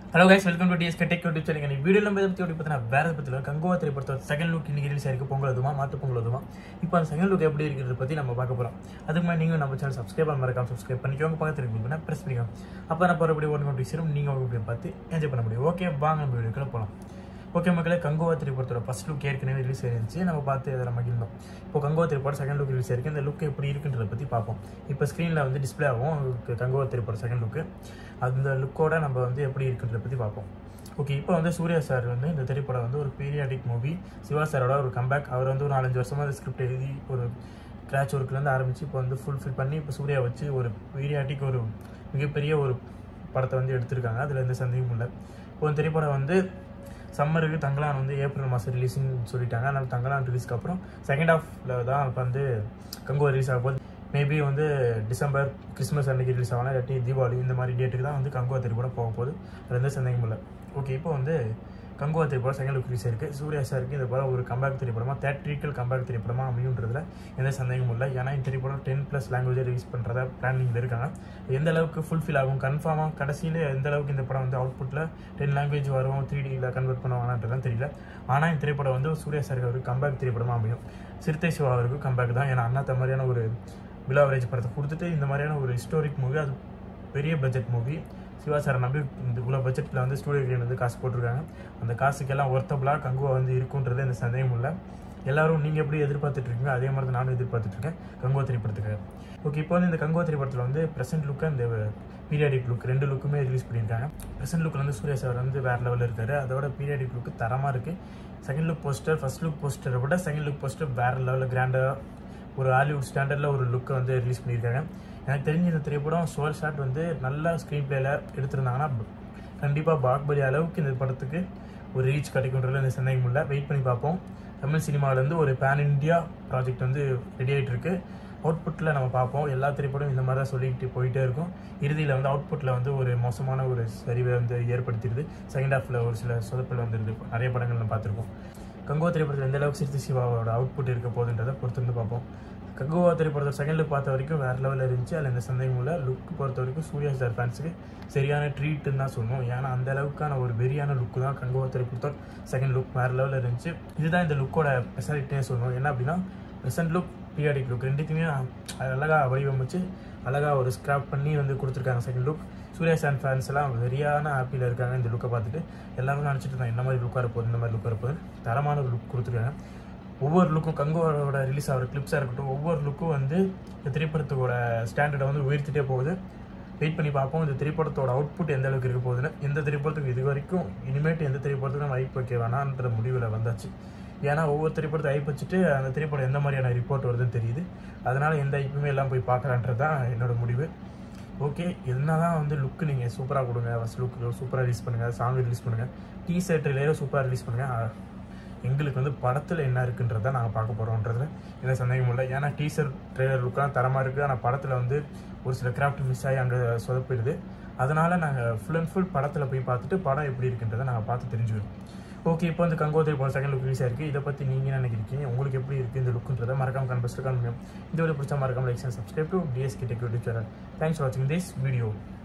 hello guys welcome to TSK tech YouTube channel இந்த video நம்ம பற்றி பார்த்தீங்கன்னா வேற பற்றியில் கங்குவா திரைப்படத்தோட செகண்ட் லுக் இன்னைக்கு ரிலீஸ் ஆயிருக்கு பொங்கல் அதுமா மாட்டு பொங்கல் அதுமா இப்போ அந்த செகண்ட் லுக் எப்படி இருக்கிறத பற்றி நம்ம பார்க்க போகிறோம் அதுக்கு மாதிரி நீங்கள் நம்ம சேனல் சப்ஸ்கிரைப் பண்ண மறக்காம சப்ஸ்கிரைப் பண்ணிக்கோங்க பக்கத்தில் இருக்கு ப்ரெஸ் பண்ணிக்கோங்க அப்போ நான் போகிறபடி ஒன் கொண்டு சீரும் நீங்கள் உங்க வீடியோ பார்த்து என்ஜாய் பண்ண முடியும் ஓகே வாங்க நம்ம வீடியோக்குள்ள போகலாம் ஓகே மக்களே கங்குவா திரைப்படத்தோட ஃபர்ஸ்ட் லுக் ஏற்கனவே ரிலீஸ் ஆயிருந்துச்சு நம்ம பார்த்து அதில் மகிழ்ந்தோம் இப்போ கங்குவா திரைப்படம் செகண்ட் லுக் ரிலீஸ் ஆயிருக்கு இந்த லுக் எப்படி இருக்குன்றத பற்றி பார்ப்போம் இப்போ ஸ்க்ரீனில் வந்து டிஸ்ப்ளே ஆகும் உங்களுக்கு கங்குவா திரைப்படம் செகண்ட் லுக்கு அந்த லுக்கோட நம்ம வந்து எப்படி இருக்குன்றத பற்றி பார்ப்போம் ஓகே இப்போ வந்து சூர்யா சார் வந்து இந்த திரைப்படம் வந்து ஒரு பீரியாடிக் மூவி சிவா சாரோட ஒரு கம்பேக் அவர் வந்து ஒரு நாலஞ்சு வருஷமாக அந்த ஸ்கிரிப்ட் எழுதி ஒரு கிராச் ஒர்க்லேருந்து ஆரம்பித்து இப்போ வந்து ஃபுல்ஃபில் பண்ணி இப்போ சூர்யா வச்சு ஒரு பீரியாடிக் ஒரு மிகப்பெரிய ஒரு படத்தை வந்து எடுத்திருக்காங்க அதில் எந்த சந்தேகமும் இல்லை இப்போ இந்த திரைப்படம் வந்து சம்மருக்கு தங்கலான் வந்து ஏப்ரல் மாதம் ரிலீஸ்னு சொல்லிட்டாங்க அதனால் தங்கலான் ரிலீஸ்க்கு அப்புறம் செகண்ட் ஹாஃபில் தான் இப்போ வந்து கங்குவா ரிலீஸ் ஆக போகுது மேபி வந்து டிசம்பர் கிறிஸ்மஸ் அன்னைக்கு ரிலீஸ் ஆகலாம் இல்லாட்டி தீபாவளி இந்த மாதிரி டேட்டுக்கு தான் வந்து கங்குவா திரைப்படம் போக போகுது அது எந்த சந்தேகமும் இல்லை ஓகே இப்போ வந்து கங்குவா திரைப்படம் செகண்ட் லுக் ரிலீஸ் இருக்குது சூர்யா சாருக்கு இந்த படம் ஒரு கம்பேக் திரைப்படமாக தேட்ரிக்கல் கம்பேக் திரைப்படமாக அமையுன்றதுல எந்த சந்தேகமும் இல்லை ஏன்னா இந்த திரைப்படம் டென் ப்ளஸ் லாங்குவேஜை ரிலீஸ் பண்ணுறதா பிளானிங்கில் இருக்காங்க எந்த அளவுக்கு ஃபுல்ஃபில் ஆகும் கன்ஃபார்மாக கடைசியில் எந்த அளவுக்கு இந்த படம் வந்து அவுட்புட்டில் டென் லாங்குவேஜ் வரும் த்ரீ டியில் கன்வெர்ட் பண்ணுவாங்கன்றதுலாம் தெரியல ஆனால் இந்த திரைப்படம் வந்து சூர்யா சாருக்கு ஒரு கம்பேக் திரைப்படமாக அமையும் சிறுத்தை சிவா அவருக்கு கம்பேக் தான் ஏன்னா அண்ணாத்த மாதிரியான ஒரு பிலோ அவரேஜ் படத்தை கொடுத்துட்டு இந்த மாதிரியான ஒரு ஹிஸ்டாரிக் மூவி அது பெரிய பட்ஜெட் மூவி சிவா சாரை நம்பி இந்த இவ்வளோ பட்ஜெட்டில் வந்து ஸ்டூடியோ கிரீன் வந்து காசு போட்டிருக்காங்க அந்த காசுக்கெல்லாம் ஒர்த்தபுளாக கங்குவா வந்து இருக்குன்றது இந்த சந்தேகம் இல்லை எல்லாரும் நீங்கள் எப்படி எதிர்பார்த்துட்டு இருக்கீங்க அதே மாதிரி தான் நானும் எதிர்பார்த்துட்டு இருக்கேன் கங்குவா திரைப்படத்துக்கு ஓகே இப்போ வந்து இந்த கங்குவா திரைப்படத்தில் வந்து ப்ரெசென்ட் லுக்கு அந்த பீரியாடிக் லுக் ரெண்டு லுக்குமே ரிலீஸ் பண்ணியிருக்காங்க ப்ரெசென்ட் லுக்கில் வந்து சூர்யா சார் வந்து வேறு லெவலில் இருக்காரு அதோட பீரியாடிக் லுக்கு தரமாக இருக்குது second look poster first look போஸ்டரை விட செகண்ட் லுக் போஸ்டர் வேறு லெவலில் கிராண்டாக ஒரு ஹாலிவுட் ஸ்டாண்டர்டில் ஒரு லுக்கை வந்து ரிலீஸ் பண்ணியிருக்காங்க எனக்கு தெரிஞ்ச இந்த திரைப்படம் சோல் ஷாட் வந்து நல்ல ஸ்க்ரீன் பிளேயில் எடுத்திருந்தாங்கன்னா கண்டிப்பாக பாக்பலி அளவுக்கு இந்த படத்துக்கு ஒரு ரீச் கிடைக்குன்றதுல இந்த சந்தேகம் இல்லை வெயிட் பண்ணி பார்ப்போம் தமிழ் சினிமாவிலேருந்து ஒரு பேன் இண்டியா ப்ராஜெக்ட் வந்து ரெடி ஆகிட்டு இருக்கு அவுட்புட்டில் நம்ம பார்ப்போம் எல்லா திரைப்படம் இந்த மாதிரி தான் சொல்லிக்கிட்டு போயிட்டே இருக்கும் இறுதியில் வந்து அவுட்புட்டில் வந்து ஒரு மோசமான ஒரு சரிவை வந்து ஏற்படுத்திடுது செகண்ட் ஹாஃபில் ஒரு சில சொதப்பில் வந்துடுது நிறைய படங்கள் நம்ம பார்த்துருக்கோம் கங்குவா திரைப்படத்தில் எந்த அளவுக்கு சிறுத்தை சிவாவோட அவுட்புட் இருக்க போகுதுன்றதை பொறுத்து வந்து பார்ப்போம் கங்குவா திரைப்படத்தை செகண்ட் லுக் பார்த்த வரைக்கும் வேறு லெவலில் இருந்துச்சு அதில் எந்த சந்தேகமும் இல்லை லுக் பொறுத்த வரைக்கும் சூர்யா சார் ஃபேன்ஸுக்கு சரியான ட்ரீட்டுன்னு தான் சொல்லணும் ஏன்னா அந்த அளவுக்கான ஒரு வெறியான லுக்கு தான் கங்குவா திரைப்படத்தோட செகண்ட் லுக் வேறு லெவலில் இருந்துச்சு இதுதான் இந்த லுக்கோட ஸ்பெஷாலிட்டியே சொல்லணும் என்ன அப்படின்னா ப்ரெசன்ட் லுக் பீரியாடிக் லுக் ரெண்டுத்தையுமே அழகாக வடிவமைச்சு அழகாக ஒரு ஸ்க்ராப் பண்ணி வந்து கொடுத்துருக்காங்க செகண்ட் லுக் சூர்யா சான் ஃபேன்ஸ் எல்லாம் வெறியான ஹாப்பியில் இருக்காங்க இந்த லுக்கை பார்த்துட்டு எல்லாரும் நினச்சிட்டு இருந்தாங்க என்ன மாதிரி லுக்காக இருப்போது இந்த மாதிரி லுக்காக இருப்போது தரமான ஒரு லுக் கொடுத்துருக்காங்க ஒவ்வொரு லுக்கும் கங்குவோட ரிலீஸ் ஆகிற கிளிப்ஸாக இருக்கட்டும் ஒவ்வொரு லுக்கும் வந்து இந்த திரைப்படத்தோட ஸ்டாண்டர்டை வந்து உயர்த்திட்டே போகுது வெயிட் பண்ணி பார்ப்போம் இந்த திரைப்படத்தோட அவுட்புட் எந்த அளவுக்கு இருக்க போகுதுன்னு எந்த திரைப்படத்துக்கு இது வரைக்கும் இனிமேட்டு எந்த திரைப்படத்துக்கும் நம்ம ஐப் வைக்க வேணான்ற முடிவில் வந்தாச்சு ஏன்னா ஒவ்வொரு திரைப்படத்தை ஐப் வச்சுட்டு அந்த திரைப்படம் எந்த மாதிரியான ரிப்போர்ட் வருதுன்னு தெரியுது அதனால் எந்த ஐப்புமே எல்லாம் போய் பார்க்கலான்றது தான் என்னோட முடிவு ஓகே என்ன தான் வந்து லுக்கு நீங்கள் சூப்பராக கொடுங்க ஃபஸ்ட் லுக் சூப்பராக ரிலீஸ் பண்ணுங்கள் சாங் ரிலீஸ் பண்ணுங்கள் டீ ஷர்ட்லேயே சூப்பராக ரிலீஸ் பண்ணுங்கள் எங்களுக்கு வந்து படத்தில் என்ன இருக்குன்றதை நாங்கள் பார்க்க போகிறோன்றதுல எந்த சந்தேகமும் இல்லை ஏன்னா டீசர் ட்ரெய்லர் லுக்காக தரமாக இருக்குது ஆனால் படத்தில் வந்து ஒரு சில கிராஃப்ட் மிஸ் ஆகி அங்கே சொதப்பிடுது அதனால் நாங்கள் ஃபுல் அண்ட் ஃபுல் படத்தில் போய் பார்த்துட்டு படம் எப்படி இருக்குன்றதை நாங்கள் பார்த்து தெரிஞ்சுக்கிறோம் ஓகே இப்போ வந்து கங்கோத்திரி போன செகண்ட் லுக் ரிலீஸ் ஆயிருக்கு இதை பற்றி நீங்கள் நினைக்கிறீங்க உங்களுக்கு எப்படி இருக்குது இந்த லுக்குன்றதை மறக்காம கன்பஸ்ட்டு காமிக்கும் இந்த வீடியோ பிடிச்சா மறக்காம like subscribe to TSK tech YouTube channel thanks for வாட்சிங் திஸ் வீடியோ